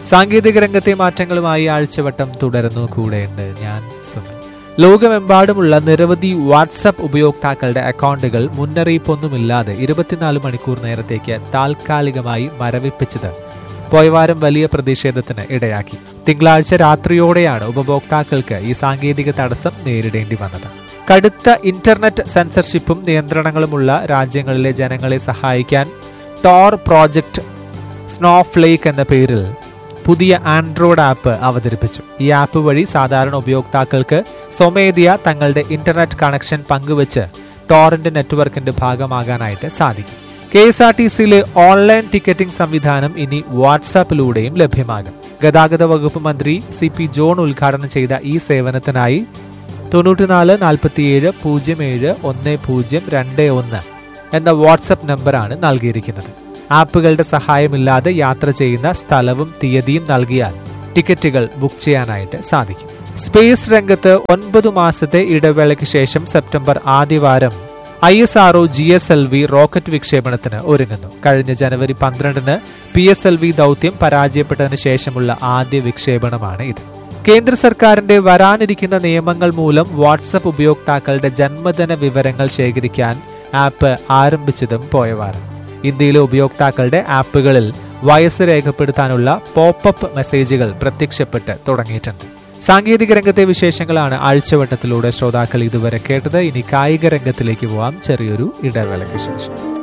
സാങ്കേതിക രംഗത്തെ മാറ്റങ്ങളുമായി ആഴ്ചവട്ടം തുടരുന്നു കൂടെയുണ്ട് ഞാൻ സുനിൽ ലോകമെമ്പാടുമുള്ള നിരവധി വാട്സപ്പ് ഉപയോക്താക്കളുടെ അക്കൗണ്ടുകൾ മുന്നറിയിപ്പൊന്നുമില്ലാതെ ഇരുപത്തിനാല് മണിക്കൂർ നേരത്തേക്ക് താൽക്കാലികമായി മരവിപ്പിച്ചത് പോയവാരം വലിയ പ്രതിഷേധത്തിന് ഇടയാക്കി തിങ്കളാഴ്ച രാത്രിയോടെയാണ് ഉപഭോക്താക്കൾക്ക് ഈ സാങ്കേതിക തടസ്സം നേരിടേണ്ടി വന്നത് കടുത്ത ഇന്റർനെറ്റ് സെൻസർഷിപ്പും നിയന്ത്രണങ്ങളുമുള്ള രാജ്യങ്ങളിലെ ജനങ്ങളെ സഹായിക്കാൻ ടോർ പ്രോജക്റ്റ് സ്നോഫ്ലേക്ക് എന്ന പേരിൽ പുതിയ ആൻഡ്രോയിഡ് ആപ്പ് അവതരിപ്പിച്ചു ഈ ആപ്പ് വഴി സാധാരണ ഉപയോക്താക്കൾക്ക് സ്വമേധയാ തങ്ങളുടെ ഇന്റർനെറ്റ് കണക്ഷൻ പങ്കുവച്ച് ടോറിന്റെ നെറ്റ്വർക്കിന്റെ ഭാഗമാകാനായിട്ട് സാധിക്കും കെ എസ് ആർ ടി സിയിലെ ഓൺലൈൻ ടിക്കറ്റിംഗ് സംവിധാനം ഇനി വാട്സാപ്പിലൂടെയും ലഭ്യമാകും ഗതാഗത വകുപ്പ് മന്ത്രി സി പി ജോൺ ഉദ്ഘാടനം ചെയ്ത ഈ സേവനത്തിനായി തൊണ്ണൂറ്റിനാല് നാൽപ്പത്തിയേഴ് പൂജ്യം ഏഴ് ഒന്ന് പൂജ്യം രണ്ട് ഒന്ന് എന്ന വാട്സപ്പ് നമ്പറാണ് നൽകിയിരിക്കുന്നത് ആപ്പുകളുടെ സഹായമില്ലാതെ യാത്ര ചെയ്യുന്ന സ്ഥലവും തീയതിയും നൽകിയാൽ ടിക്കറ്റുകൾ ബുക്ക് ചെയ്യാനായിട്ട് സാധിക്കും സ്പേസ് രംഗത്ത് ഒൻപത് മാസത്തെ ഇടവേളയ്ക്ക് ശേഷം സെപ്റ്റംബർ ആദ്യവാരം I S R O G S L V rocket വിക്ഷേപണത്തിന് ഒരുങ്ങുന്നു കഴിഞ്ഞ ജനുവരി പന്ത്രണ്ടിന് പി എസ് എൽ വി ദൗത്യം പരാജയപ്പെട്ടതിന് ശേഷമുള്ള ആദ്യ വിക്ഷേപണമാണ് ഇത് കേന്ദ്ര സർക്കാരിന്റെ വരാനിരിക്കുന്ന നിയമങ്ങൾ മൂലം വാട്സപ്പ് ഉപയോക്താക്കളുടെ ജന്മദിന വിവരങ്ങൾ ശേഖരിക്കാൻ ആപ്പ് ആരംഭിച്ചതും പോയവാരം ഇന്ത്യയിലെ ഉപയോക്താക്കളുടെ ആപ്പുകളിൽ വയസ്സ് രേഖപ്പെടുത്താനുള്ള പോപ്പപ്പ് മെസ്സേജുകൾ പ്രത്യക്ഷപ്പെട്ട് തുടങ്ങിയിട്ടുണ്ട് സാങ്കേതിക രംഗത്തെ വിശേഷങ്ങളാണ് ആഴ്ചവട്ടത്തിലൂടെ ശ്രോതാക്കൾ ഇതുവരെ കേട്ടത് ഇനി കായിക രംഗത്തിലേക്ക് പോവാം ചെറിയൊരു ഇടവേളയ്ക്ക് ശേഷം